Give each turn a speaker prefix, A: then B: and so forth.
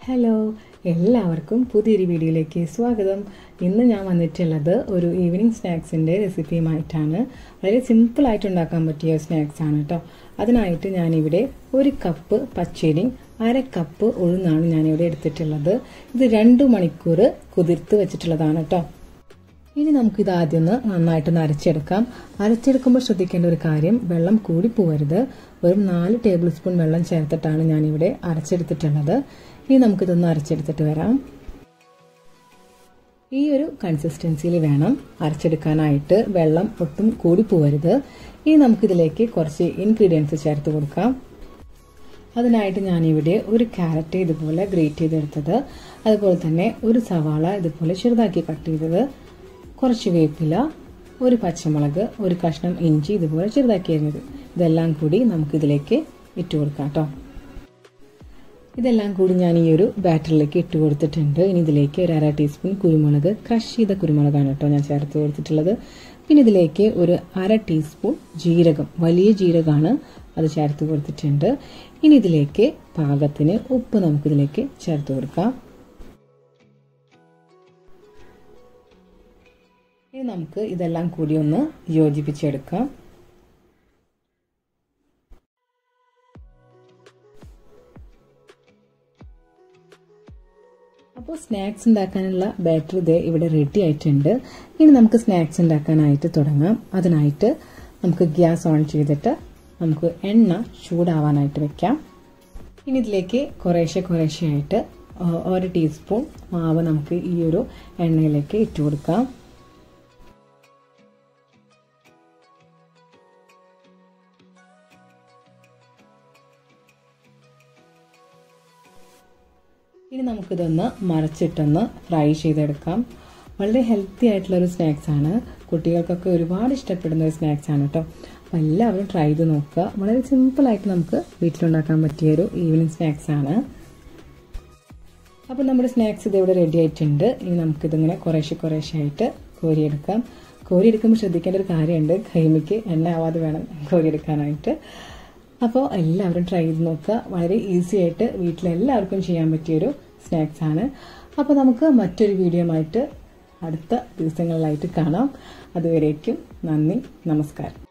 A: hello എല്ലാവർക്കും പുതിയൊരു വീഡിയോയിലേക്ക് സ്വാഗതം ഇന്ന് ഞാൻ വന്നിട്ടുള്ളത് ഒരു ഈവനിങ് സ്നാക്സിൻ്റെ റെസിപ്പിയുമായിട്ടാണ് വളരെ സിമ്പിളായിട്ട് ഉണ്ടാക്കാൻ പറ്റിയ സ്നാക്സ് ആണ് കേട്ടോ അതിനായിട്ട് ഞാനിവിടെ ഒരു കപ്പ് പച്ചരി അര കപ്പ് ഉഴുന്നാണ് ഞാനിവിടെ എടുത്തിട്ടുള്ളത് ഇത് രണ്ട് മണിക്കൂർ കുതിർത്ത് വെച്ചിട്ടുള്ളതാണ് കേട്ടോ ഇനി നമുക്കിത് ആദ്യം ഒന്ന് നന്നായിട്ടൊന്ന് അരച്ചെടുക്കാം അരച്ചെടുക്കുമ്പോൾ ശ്രദ്ധിക്കേണ്ട ഒരു കാര്യം വെള്ളം കൂടി പോകരുത് വെറും നാല് ടേബിൾ സ്പൂൺ വെള്ളം ചേർത്തിട്ടാണ് ഞാനിവിടെ അരച്ചെടുത്തിട്ടുള്ളത് ഇനി നമുക്കിതൊന്ന് അരച്ചെടുത്തിട്ട് വരാം ഈ ഒരു കൺസിസ്റ്റൻസിയിൽ വേണം അരച്ചെടുക്കാനായിട്ട് വെള്ളം ഒട്ടും കൂടി പോകരുത് ഇനി നമുക്കിതിലേക്ക് കുറച്ച് ഇൻഗ്രീഡിയൻസ് ചേർത്ത് കൊടുക്കാം അതിനായിട്ട് ഞാനിവിടെ ഒരു ക്യാരറ്റ് ഇതുപോലെ ഗ്രേറ്റ് ചെയ്തെടുത്തത് അതുപോലെ തന്നെ ഒരു സവാള ഇതുപോലെ ചെറുതാക്കി കട്ട് ചെയ്തത് കുറച്ച് വേപ്പില ഒരു പച്ചമുളക് ഒരു കഷ്ണം ഇഞ്ചി ഇതുപോലെ ചെറുതാക്കി അരിഞ്ഞത് ഇതെല്ലാം കൂടി നമുക്കിതിലേക്ക് ഇട്ട് കൊടുക്കാം കേട്ടോ ഇതെല്ലാം കൂടി ഞാൻ ഈ ഒരു ബാറ്ററിലേക്ക് ഇട്ട് കൊടുത്തിട്ടുണ്ട് ഇനി ഇതിലേക്ക് ഒരു അര ടീസ്പൂൺ കുരുമുളക് ക്രഷ് ചെയ്ത കുരുമുളകാണ് കേട്ടോ ഞാൻ ചേർത്ത് കൊടുത്തിട്ടുള്ളത് പിന്നെ ഇതിലേക്ക് ഒരു അര ടീസ്പൂൺ ജീരകം വലിയ ജീരകമാണ് അത് ചേർത്ത് കൊടുത്തിട്ടുണ്ട് ഇനി ഇതിലേക്ക് പാകത്തിന് ഉപ്പ് നമുക്കിതിലേക്ക് ചേർത്ത് കൊടുക്കാം ഇനി നമുക്ക് ഇതെല്ലാം കൂടി ഒന്ന് യോജിപ്പിച്ചെടുക്കാം അപ്പോൾ സ്നാക്സ് ഉണ്ടാക്കാനുള്ള ബാറ്റർ ഇതേ ഇവിടെ റെഡി ആയിട്ടുണ്ട് ഇനി നമുക്ക് സ്നാക്സ് ഉണ്ടാക്കാനായിട്ട് തുടങ്ങാം അതിനായിട്ട് നമുക്ക് ഗ്യാസ് ഓൺ ചെയ്തിട്ട് നമുക്ക് എണ്ണ ചൂടാവാനായിട്ട് വെക്കാം ഇനി ഇതിലേക്ക് കുറേശ്ശെ കുറേശ്ശെ ആയിട്ട് ഒരു ടീസ്പൂൺ മാവ് നമുക്ക് ഈ ഒരു എണ്ണയിലേക്ക് ഇട്ട് കൊടുക്കാം ഇനി നമുക്കിതൊന്ന് മറച്ചിട്ടൊന്ന് ഫ്രൈ ചെയ്തെടുക്കാം വളരെ ഹെൽത്തി ആയിട്ടുള്ള ഒരു സ്നാക്സ് ആണ് കുട്ടികൾക്കൊക്കെ ഒരുപാട് ഇഷ്ടപ്പെടുന്ന ഒരു സ്നാക്സ് ആണ് കേട്ടോ അപ്പോൾ എല്ലാവരും ട്രൈ ചെയ്ത് നോക്കുക വളരെ സിമ്പിളായിട്ട് നമുക്ക് വീട്ടിലുണ്ടാക്കാൻ പറ്റിയ ഒരു ഈവനിങ് സ്നാക്സ് ആണ് അപ്പോൾ നമ്മുടെ സ്നാക്സ് ഇത് ഇവിടെ റെഡി ആയിട്ടുണ്ട് ഇനി നമുക്കിതിങ്ങനെ കുറേശ്ശെ കുറേശ്ശെ ആയിട്ട് കോരിയെടുക്കാം കോരിയെടുക്കുമ്പോൾ ശ്രദ്ധിക്കേണ്ട ഒരു കാര്യമുണ്ട് കൈമിക്ക് എണ്ണ ആവാതെ വേണം കോരിയെടുക്കാനായിട്ട് അപ്പോൾ എല്ലാവരും ട്രൈ ചെയ്ത് നോക്കുക വളരെ ഈസി ആയിട്ട് വീട്ടിലെല്ലാവർക്കും ചെയ്യാൻ പറ്റിയൊരു സ്നാക്സ് ആണ് അപ്പോൾ നമുക്ക് മറ്റൊരു വീഡിയോ ആയിട്ട് അടുത്ത ദിവസങ്ങളിലായിട്ട് കാണാം അതുവരേക്കും നന്ദി നമസ്കാരം